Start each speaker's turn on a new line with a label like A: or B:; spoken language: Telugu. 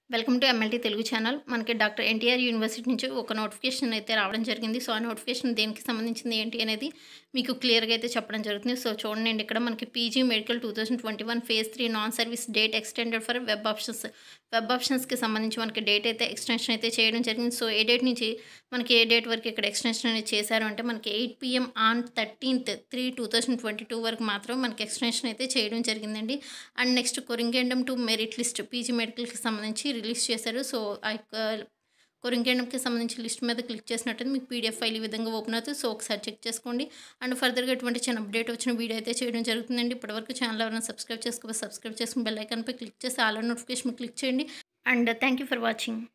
A: welcome to MLT Telugu channel మనకి డాక్టర్ ఎన్టీఆర్ యూనివర్సిటీ నుంచి ఒక నోటిఫికేషన్ అయితే రావడం జరిగింది సో ఆ నోటిఫికేషన్ దేనికి సంబంధించింది ఏంటి అనేది మీకు క్లియర్గా అయితే చెప్పడం జరుగుతుంది సో చూడండి ఇక్కడ మనకి PG medical two thousand twenty one phase three non service date extended for web options web ఆప్షన్స్కి సంబంధించి మనకి డేట్ అయితే ఎక్స్టెన్షన్ అయితే చేయడం జరిగింది సో ఏ డేట్ నుంచి మనకి ఏ డేట్ వరకు ఇక్కడ ఎక్స్టెన్షన్ అనేది చేశారు అంటే మనకి eight PM on thirteenth three two thousand twenty two వరకు మాత్రం మనకి ఎక్స్టెన్షన్ అయితే చేయడం జరిగిందండి అండ్ నెక్స్ట్ కొరింగేండం టు మెరిట్ లిస్ట్ పీజీ మెడికల్కి సంబంధించి రిలీజ్ చేశారు సో ఆ యొక్క కొరింగేండంకి సంబంధించి లిస్ట్ మీద క్లిక్ చేసినట్టు మీకు పీడిఎఫ్ ఫైల్ ఈ విధంగా ఓపెన్ అవుతుంది సో ఒకసారి చెక్ చేసుకోండి అండ్ ఫర్దర్గా ఎటువంటి చిన్న అప్డేట్ వచ్చిన వీడియో అయితే చేయడం జరుగుతుందండి ఇప్పటివరకు ఛానల్ ఎవరైనా సబ్స్క్రైబ్ చేసుకోవాలి సబ్స్క్రైబ్ చేసుకుని బెల్ ఐకాన్పై క్లిక్ చేసి ఆల్ నోటిఫికేషన్ క్లిక్ చేయండి and thank you for watching